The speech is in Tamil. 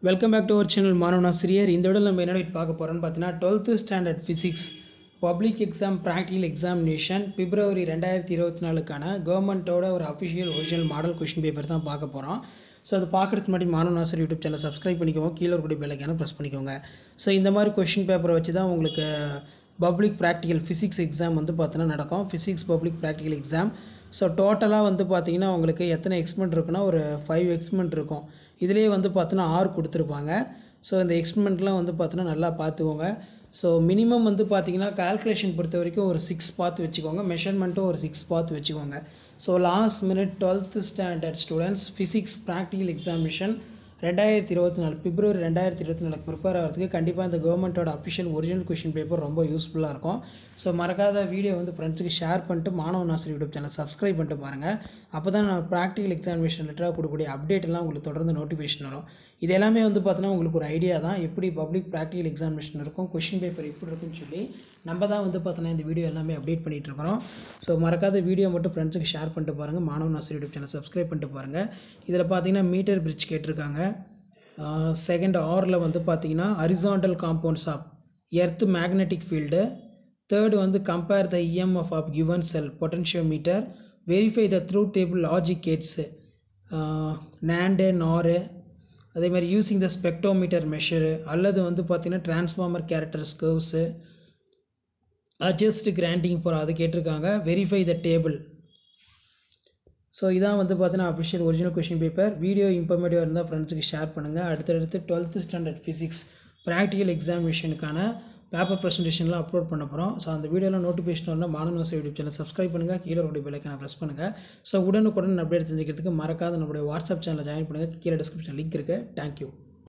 welcome back to our channel மாணவன் ஆசிரியர் இந்த விட நம்ம என்ன பார்க்க போகிறோம்னு பார்த்தீங்கன்னா twelfth standard physics public exam practical examination பிப்ரவரி ரெண்டாயிரத்தி இருபத்தி நாலுக்கான கவர்மெண்ட்டோட ஒரு official original model question paper தான் பார்க்க போகிறோம் ஸோ அது பார்க்குறதுக்கு முன்னாடி மாணவன் ஆசிரியர் யூடியூப் சேனல் சப்ஸ்கிரைப் பண்ணிக்கோங்க கீழே ஒரு பெல்லைக்கான ப்ரெஸ் பண்ணிக்கோங்க ஸோ இந்த மாதிரி கொஷின் பேப்பரை வச்சு தான் உங்களுக்கு பப்ளிக் ப்ராக்டிக்கல் ஃபிசிக்ஸ் எக்ஸாம் வந்து பார்த்தீங்கன்னா நடக்கும் physics public practical exam so டோட்டலாக வந்து பார்த்தீங்கன்னா உங்களுக்கு எத்தனை எக்ஸ்பெரிமெண்ட் இருக்குன்னா ஒரு ஃபைவ் எக்ஸ்பெரிமெண்ட் இருக்கும் இதுலேயே வந்து பார்த்தீங்கன்னா ஆறு கொடுத்துருப்பாங்க ஸோ இந்த எக்ஸ்பெரிமெண்ட்லாம் வந்து பார்த்தீங்கன்னா நல்லா பார்த்துக்கோங்க ஸோ மினிமம் வந்து பார்த்தீங்கன்னா கால்குலேஷன் பொறுத்த வரைக்கும் ஒரு சிக்ஸ் பார்த்து வச்சுக்கோங்க மெஷர்மெண்ட்டும் ஒரு சிக்ஸ் பார்த்து வச்சுக்கோங்க so last minute twelfth standard students physics practical examination ரெண்டாயிரத்தி இருபத்தி நாலு பிப்ரவரி ரெண்டாயிரத்தி இருபத்தி நாலுக்கு ப்ரிப்பேர் ஆகிறதுக்கு கண்டிப்பாக இந்த கவர்மெண்ட்டோட அஃபிஷியல் ஒரிஜினல் கொஷின் பேப்பர் ரொம்ப யூஸ்ஃபுல்லாக இருக்கும் ஸோ மறக்காத வீடியோ வந்து ஃப்ரெண்ட்ஸுக்கு ஷேர் பண்ணிட்டு மாணவன் ஆசிரியர் யூடியூப் சேனல் சப்ஸ்கிரைப் பண்ணிட்டு பாருங்கள் அப்போ தான் நான் ப்ராக்டிக்கல் எக்ஸாமினேஷன் ரிலேட்டடாக கொடுக்கக்கூடிய அப்டேட் எல்லாம் உங்களுக்கு தொடர்ந்து நோட்டிஃபிகேஷன் வரும் இது எல்லாமே வந்து பார்த்தீங்கன்னா உங்களுக்கு ஒரு ஐடியா தான் எப்படி பப்ளிக் ப்ராக்டிக்கல் எக்ஸாமினேஷன் இருக்கும் கொஷின் பேப்பர் எப்படி இருக்குன்னு சொல்லி நம்ம தான் வந்து பார்த்தோன்னா இந்த வீடியோ எல்லாமே அப்டேட் பண்ணிகிட்டு இருக்கிறோம் ஸோ மறக்காத வீடியோ மட்டும் ஃப்ரெண்ட்ஸுக்கு ஷேர் பண்ணிட்டு பாருங்கள் மாணவன் ஆசிரியர் யூடியூப் சேனல் சப்ஸ்கிரைப் பண்ணிட்டு பாருங்கள் இதில் பார்த்தீங்கன்னா மீட்டர் பிரிட்ஜ் கேட்டிருக்காங்க செகண்ட் ஆரில் வந்து பார்த்தீங்கன்னா horizontal components of earth magnetic field third வந்து compare the EMF of given cell potentiometer verify the truth table logic gates NAND NOR அதே மாதிரி யூஸிங் த ஸ்பெக்டோமீட்டர் மெஷரு அல்லது வந்து பார்த்திங்கன்னா டிரான்ஸ்ஃபார்மர் கேரக்டர்ஸ் கர்வ்ஸு அட்ஜஸ்ட் கிராண்டிங் ஃபார் அது கேட்டிருக்காங்க வெரிஃபை த டேபிள் ஸோ இதான் வந்து பார்த்தீங்கன்னா official original question paper video இன்ஃபர்மேட்டிவாக இருந்தால் ஃப்ரெண்ட்ஸுக்கு ஷேர் பண்ணுங்கள் அடுத்தடுத்து டுவெல்த்து ஸ்டாண்டர்ட் ஃபிசிக்ஸ் ப்ராக்டிக்கல் எக்ஸாமினேஷனுக்கான பேப்பர் ப்ரெசன்டேஷன்லாம் அப்லோட் பண்ண போகிறோம் ஸோ அந்த வீடியோலாம் நோட்டிஃபிகேஷன் வரலாம் மாணவ யூடியூப் சேனல் சப்ஸ்கிரைப் பண்ணுங்கள் கீழே ஒரு பெல்லைக்கான ப்ரெஸ் பண்ணுங்கள் ஸோ உடனுக்குடன் அப்டேட் தெரிஞ்சுக்கிறதுக்கு மறக்காத நம்மளுடைய வாட்ஸ்அப் சேனலில் ஜாயின் பண்ணுங்கள் கீழே டிஸ்கிரிப்ஷன் லிங்க் இருக்குது தேங்க்யூ